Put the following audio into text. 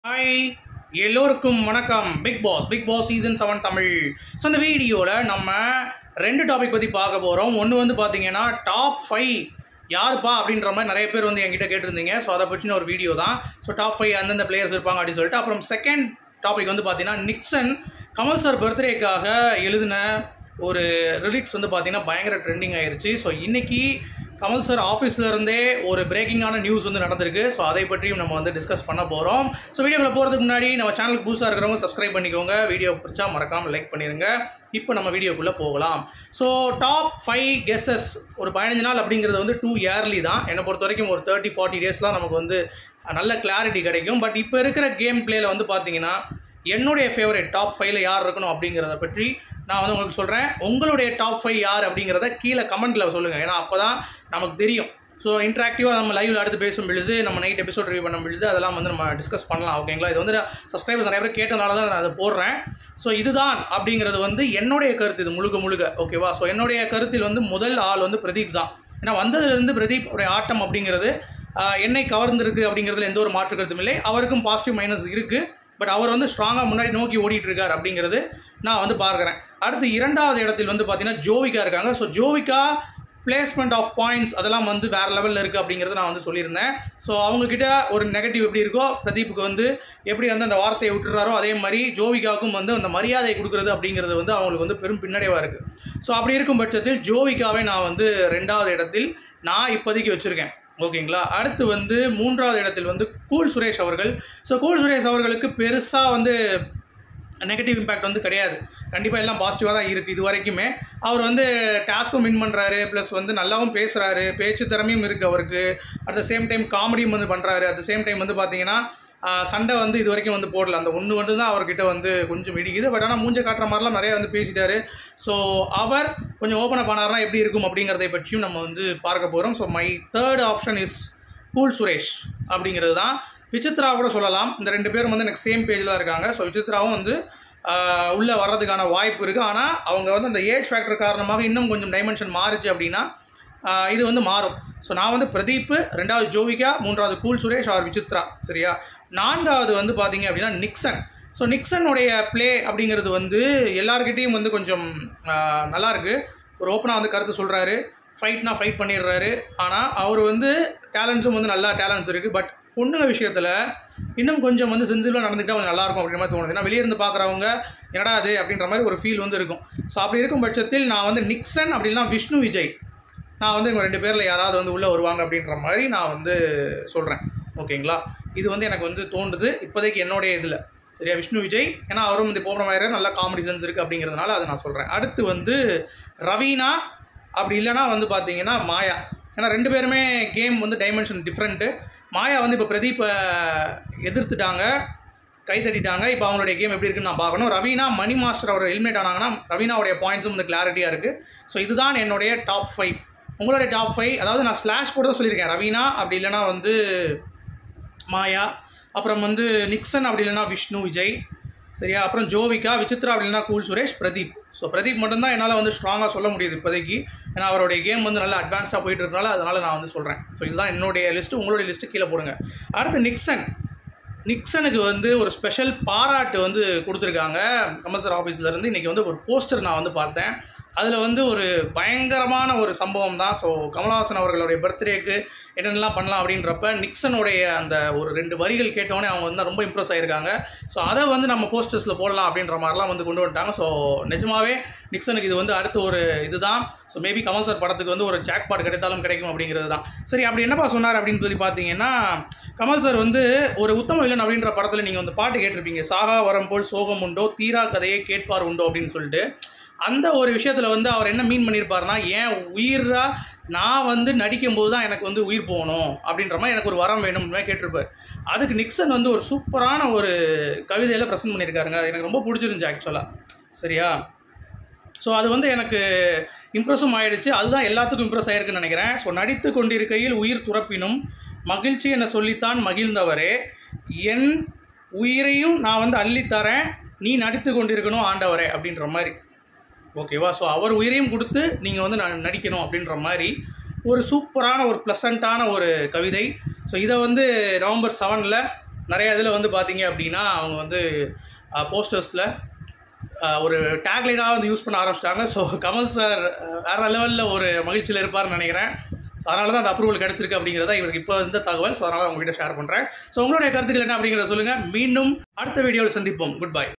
hi எல்லோருக்கும் வணக்கம் Big Boss Big Boss season seven Tamil so இந்த வீடியோவில் நம்ம ரெண்டு டாபிக் பற்றி பார்க்க போகிறோம் ஒன்று வந்து பார்த்தீங்கன்னா டாப் ஃபைவ் யாருப்பா அப்படின்ற மாதிரி நிறைய பேர் வந்து என்கிட்ட கேட்டிருந்தீங்க ஸோ அதை பற்றின ஒரு வீடியோ தான் ஸோ டாப் ஃபைவ் அந்தந்த பிளேயர்ஸ் இருப்பாங்க அப்படின்னு சொல்லிட்டு அப்புறம் செகண்ட் டாபிக் வந்து பார்த்தீங்கன்னா நிக்சன் கமல் சார் பர்த்டேக்காக எழுதின ஒரு ரிலிக்ஸ் வந்து பார்த்தீங்கன்னா பயங்கர ட்ரெண்டிங் ஆயிருச்சு ஸோ இன்னைக்கு கமல் சார் ஆஃபீஸ்ல இருந்தே ஒரு பிரேக்கிங்கான நியூஸ் வந்து நடந்திருக்கு ஸோ அதை பற்றியும் நம்ம வந்து டிஸ்கஸ் பண்ண போகிறோம் ஸோ வீடியோக்குள்ள போகிறதுக்கு முன்னாடி நம்ம சேனலுக்கு புதுசாக இருக்கிறவங்க சப்ஸ்கிரைப் பண்ணிக்கோங்க வீடியோ பிடிச்சா மறக்காமல் லைக் பண்ணிடுங்க இப்போ நம்ம வீடியோக்குள்ளே போகலாம் ஸோ டாப் ஃபைவ் கெஸ்ஸஸ் ஒரு பதினஞ்சு நாள் அப்படிங்கிறது வந்து டூ இயர்லி தான் என்னை பொறுத்த வரைக்கும் ஒரு தேர்ட்டி ஃபார்ட்டி டேஸ்லாம் நமக்கு வந்து நல்ல கிளாரிட்டி கிடைக்கும் பட் இப்போ இருக்கிற கேம் பிளேயில் வந்து பார்த்தீங்கன்னா என்னுடைய ஃபேவரட் டாப் ஃபைவ்ல யார் இருக்கணும் அப்படிங்கிறத பற்றி நான் வந்து உங்களுக்கு சொல்கிறேன் உங்களுடைய டாப் ஃபைவ் யார் அப்படிங்கிறத கீழே கமெண்ட்டில் சொல்லுங்கள் ஏன்னா அப்போ தான் நமக்கு தெரியும் ஸோ இன்ட்ராக்டிவாக நம்ம லைவில் அடுத்து பேசும் பொழுது நம்ம நைட் எபிசோட் ரிவ்யூ பண்ணும் பொழுது அதெல்லாம் வந்து நம்ம டிஸ்கஸ் பண்ணலாம் ஓகேங்களா இது வந்து சப்ஸ்கிரைபர்ஸ் நிறைய பேர் கேட்டனால தான் நான் அதை போடுறேன் ஸோ இதுதான் அப்படிங்கிறது வந்து என்னுடைய கருத்து இது முழுக்க முழுக்க ஓகேவா ஸோ என்னுடைய கருத்தில் வந்து முதல் ஆள் வந்து பிரதீப் தான் ஏன்னா வந்ததுலேருந்து பிரதீப் உடைய ஆட்டம் அப்படிங்கிறது ஆஹ், என்னை கவர்ந்திருக்கு அப்படிங்கிறதுல எந்த ஒரு மாற்று கருத்தும் இல்லை அவருக்கும் பாசிட்டிவ் மைனஸ் இருக்குது பட் அவர் வந்து ஸ்ட்ராங்காக முன்னாடி நோக்கி ஓடிட்டு இருக்கார் அப்படிங்கிறது நான் வந்து பார்க்குறேன் அடுத்து இரண்டாவது இடத்தில் வந்து பார்த்தீங்கன்னா ஜோவிகா இருக்காங்க so Jovika placement of points அதெல்லாம் வந்து வேறு லெவலில் இருக்குது அப்படிங்கிறத நான் வந்து சொல்லியிருந்தேன் ஸோ அவங்கக்கிட்ட ஒரு நெகட்டிவ் எப்படி இருக்கோ பிரதீப்புக்கு வந்து எப்படி வந்து அந்த வார்த்தையை விட்டுறாரோ அதே மாதிரி ஜோவிகாவுக்கும் வந்து அந்த மரியாதை கொடுக்குறது அப்படிங்கிறது வந்து அவங்களுக்கு வந்து பெரும் பின்னடைவாக இருக்குது ஸோ அப்படி இருக்கும் பட்சத்தில் ஜோவிகாவை நான் வந்து ரெண்டாவது இடத்தில் நான் இப்போதைக்கு வச்சுருக்கேன் ஓகேங்களா அடுத்து வந்து மூன்றாவது இடத்தில் வந்து கூல் சுரேஷ் அவர்கள் ஸோ கூல் சுரேஷ் அவர்களுக்கு பெருசாக வந்து நெகட்டிவ் இம்பேக்ட் வந்து கிடையாது கண்டிப்பாக எல்லாம் பாசிட்டிவாக தான் இருக்குது இது வரைக்குமே அவர் வந்து டாஸ்க்கும் வின் பண்ணுறாரு ப்ளஸ் வந்து நல்லாவும் பேசுகிறாரு பேச்சு திறமையும் இருக்குது அவருக்கு அட் த சேம் டைம் காமெடியும் வந்து பண்ணுறாரு அட் த சேம் டைம் வந்து பார்த்தீங்கன்னா ஆஹ், சண்டை வந்து இது வரைக்கும் வந்து போடல அந்த ஒன்று மட்டும் தான் அவர்கிட்ட வந்து கொஞ்சம் இடிக்குது பட் ஆனால் மூஞ்ச காட்டுற மாதிரிலாம் நிறைய வந்து பேசிட்டாரு ஸோ அவர் கொஞ்சம் ஓப்பன் அப் ஆனார்னா எப்படி இருக்கும் அப்படிங்கிறதை பற்றியும் நம்ம வந்து பார்க்க போகிறோம் so my third option is cool Suresh அப்படிங்கிறது தான் விசித்ரா கூட சொல்லலாம் இந்த ரெண்டு பேரும் வந்து எனக்கு சேம் பேஜில் இருக்காங்க ஸோ விசித்ராவும் வந்து ஆஹ், உள்ள வர்றதுக்கான வாய்ப்பு இருக்குது ஆனால் அவங்க வந்து அந்த ஏஜ் ஃபேக்டர் காரணமாக இன்னும் கொஞ்சம் டைமென்ஷன் மாறுச்சு அப்படின்னா ஆஹ், இது வந்து மாறும் ஸோ நான் வந்து பிரதீப் ரெண்டாவது ஜோவிகா மூன்றாவது கூல் சுரேஷ் ஆர் விசித்ரா சரியா நான்காவது வந்து பார்த்தீங்க அப்படின்னா நிக்சன் ஸோ நிக்சனுடைய ப்ளே அப்படிங்கிறது வந்து எல்லாருக்கிட்டேயும் வந்து கொஞ்சம் ஆஹ், நல்லா இருக்கு ஒரு ஓப்பனாக வந்து கருத்து சொல்கிறாரு ஃபைட்னா ஃபைட் பண்ணிடுறாரு ஆனால் அவர் வந்து டேலண்ட்ஸும் வந்து நல்லா டேலண்ட்ஸ் இருக்குது பட் பொண்ணுங்க விஷயத்தில் இன்னும் கொஞ்சம் வந்து சென்சிட்டிவாக நடந்துக்கிட்டா கொஞ்சம் நல்லாயிருக்கும் அப்படின்ற மாதிரி தோணுது ஏன்னா வெளியே இருந்து பார்க்குறவங்க என்னடா அது அப்படின்ற மாதிரி ஒரு ஃபீல் வந்து இருக்கும் ஸோ அப்படி இருக்கும் பட்சத்தில் நான் வந்து நிக்சன் அப்படின்னா விஷ்ணு விஜய் நான் வந்து இவங்க ரெண்டு பேரில் யாராவது வந்து உள்ளே வருவாங்க அப்படின்ற மாதிரி நான் வந்து சொல்கிறேன் ஓகேங்களா இது வந்து எனக்கு வந்து தோன்றுது இப்போதைக்கு என்னுடைய இதில் சரியா விஷ்ணு விஜய் ஏன்னா அவரும் வந்து போகிற மாதிரி நல்ல காமெடி சென்ஸ் இருக்குது அப்படிங்கிறதுனால அதை நான் சொல்கிறேன் அடுத்து வந்து ரவீனா அப்படி இல்லைன்னா வந்து பார்த்தீங்கன்னா மாயா ஏன்னா ரெண்டு பேருமே கேம் வந்து டைமென்ஷன் டிஃப்ரெண்ட்டு மாயா வந்து இப்போ பிரதீப்பை எதிர்த்துட்டாங்க கை தட்டிட்டாங்க இப்போ அவங்களுடைய கேம் எப்படி இருக்குன்னு நான் பார்க்கணும் ரவீனா மணி மாஸ்டர் அவர் எலிமினேட் ஆனாங்கன்னா ரவீனாவுடைய பாயிண்ட்ஸும் வந்து கிளாரிட்டியாக இருக்குது ஸோ இதுதான் என்னுடைய டாப் ஃபைவ் உங்களுடைய டாப் ஃபைவ் அதாவது நான் ஸ்லாஷ் போட்டு தான் சொல்லியிருக்கேன் ரவீனா அப்படி இல்லைன்னா வந்து மாயா அப்புறம் வந்து நிக்சன் அப்படி இல்லைன்னா விஷ்ணு விஜய் சரியா அப்புறம் ஜோவிகா விசித்ரா அப்படி இல்லைன்னா கூல் சுரேஷ் பிரதீப் ஸோ பிரதீப் மட்டும்தான் என்னால் வந்து ஸ்ட்ராங்காக சொல்ல முடியுது இப்போதைக்கு ஏன்னா அவருடைய கேம் வந்து நல்லா அட்வான்ஸ்டாக போயிட்டு இருக்கனால அதனால் நான் வந்து சொல்கிறேன் ஸோ இதுதான் என்னுடைய லிஸ்ட்டு உங்களுடைய லிஸ்ட்டு கீழே போடுங்க அடுத்து நிக்சன் நிக்சனுக்கு வந்து ஒரு ஸ்பெஷல் பாராட்டு வந்து கொடுத்துருக்காங்க கமல் சார் ஆஃபீஸ்லேருந்து இன்றைக்கி வந்து ஒரு போஸ்டர் நான் வந்து பார்த்தேன் அதில் வந்து ஒரு பயங்கரமான ஒரு சம்பவம் தான் ஸோ கமல்ஹாசன் அவர்களுடைய பர்த்டேக்கு என்னென்னலாம் பண்ணலாம் அப்படின்றப்ப நிக்சனுடைய அந்த ஒரு ரெண்டு வரிகள் கேட்டோன்னே அவங்க வந்து ரொம்ப இம்ப்ரெஸ் ஆகிருக்காங்க ஸோ அதை வந்து நம்ம போஸ்டர்ஸில் போடலாம் அப்படின்ற மாதிரிலாம் வந்து கொண்டு வந்துட்டாங்க ஸோ நிஜமாவே நிக்சனுக்கு இது வந்து அடுத்த ஒரு இதுதான் ஸோ மேபி கமல் சார் படத்துக்கு வந்து ஒரு ஜாக்பாட் கிடைத்தாலும் கிடைக்கும் அப்படிங்கிறது தான் சரி அப்படி என்னப்பா சொன்னார் அப்படின்னு சொல்லி பார்த்தீங்கன்னா கமல் சார் வந்து ஒரு உத்தம வில்லன் அப்படின்ற படத்தில் நீங்கள் வந்து பாட்டு கேட்டிருப்பீங்க சாகா வரம் போல் சோகம் உண்டோ தீரா கதையை கேட்பார் உண்டோ அப்படின்னு சொல்லிட்டு அந்த ஒரு விஷயத்தில் வந்து அவர் என்ன மீன் பண்ணியிருப்பாருன்னா ஏன் உயிரா நான் வந்து நடிக்கும்போது தான் எனக்கு வந்து உயிர் போகணும் அப்படின்ற மாதிரி எனக்கு ஒரு வரம் வேணும்னு கேட்டிருப்பார் அதுக்கு நிக்சன் வந்து ஒரு சூப்பரான ஒரு கவிதையில் ப்ரெசென்ட் பண்ணியிருக்காருங்க அது எனக்கு ரொம்ப பிடிச்சிருந்துச்சு ஆக்சுவலாக சரியா ஸோ அது வந்து எனக்கு இம்ப்ரெஸும் ஆயிடுச்சு அதுதான் எல்லாத்துக்கும் இம்ப்ரெஸ் ஆயிருக்குன்னு நினைக்கிறேன் ஸோ நடித்து கொண்டிருக்கையில் உயிர் துறப்பினும் மகிழ்ச்சி என சொல்லித்தான் மகிழ்ந்தவரே என் உயிரையும் நான் வந்து அள்ளித்தரேன் நீ நடித்து கொண்டிருக்கணும் ஆண்டவரே அப்படின்ற மாதிரி ஓகேவா ஸோ அவர் உயிரையும் கொடுத்து நீங்கள் வந்து நான் நடிக்கணும் அப்படின்ற மாதிரி ஒரு சூப்பரான ஒரு ப்ளசண்ட்டான ஒரு கவிதை ஸோ இதை வந்து நவம்பர் செவனில் நிறைய இதில் வந்து பார்த்தீங்க அப்படின்னா அவங்க வந்து போஸ்டர்ஸில் ஒரு டேக்லைனாக வந்து யூஸ் பண்ண ஆரம்பிச்சிட்டாங்க ஸோ கமல் சார் வேறு லெவலில் ஒரு மகிழ்ச்சியில் இருப்பார்னு நினைக்கிறேன் ஸோ அதனால தான் அந்த அப்ரூவல் கிடச்சிருக்கு அப்படிங்கிறத இவருக்கு இப்போ இந்த தகவல் ஸோ அதனால் உங்ககிட்ட ஷேர் பண்ணுறேன் ஸோ உங்களுடைய கருத்துக்கள் என்ன அப்படிங்கிறத சொல்லுங்கள் மீண்டும் அடுத்த வீடியோவில் சந்திப்போம் குட் பை